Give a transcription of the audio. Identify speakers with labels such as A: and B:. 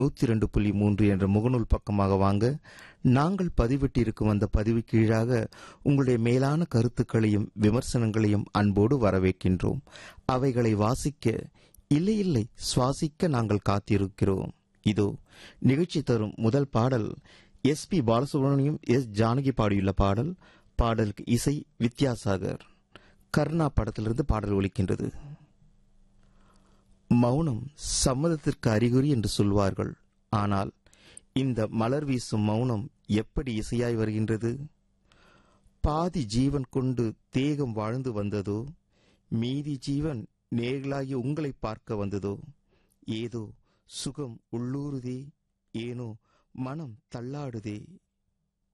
A: நூத்தி ரெண்டு புள்ளி மூன்று என்ற முகநூல் பக்கமாக வாங்க நாங்கள் பதிவிட்டிருக்கும் அந்த பதிவு கீழாக உங்களுடைய மேலான கருத்துக்களையும் விமர்சனங்களையும் அன்போடு வரவேற்கின்றோம் அவைகளை வாசிக்க இல்லை இல்லை சுவாசிக்க நாங்கள் காத்திருக்கிறோம் இதோ நிகழ்ச்சி தரும் முதல் பாடல் S P Balasubrahmanyam S Janaki பாடியுள்ள பாடல் பாடலுக்கு இசை வித்யாசாகர் கர்ணா படத்திலிருந்து பாடல் ஒலிக்கின்றது மௌனம் சம்மதத்திற்கு அறிகுறி என்று சொல்வார்கள் ஆனால் இந்த மலர் வீசும் மௌனம் எப்படி இசையாய் வருகின்றது பாதி ஜீவன் கொண்டு தேகம் வாழ்ந்து வந்ததோ மீதி ஜீவன் நேர்களாகி உங்களை பார்க்க வந்ததோ ஏதோ சுகம் உள்ளூருதே ஏனோ மனம் தள்ளாடுதே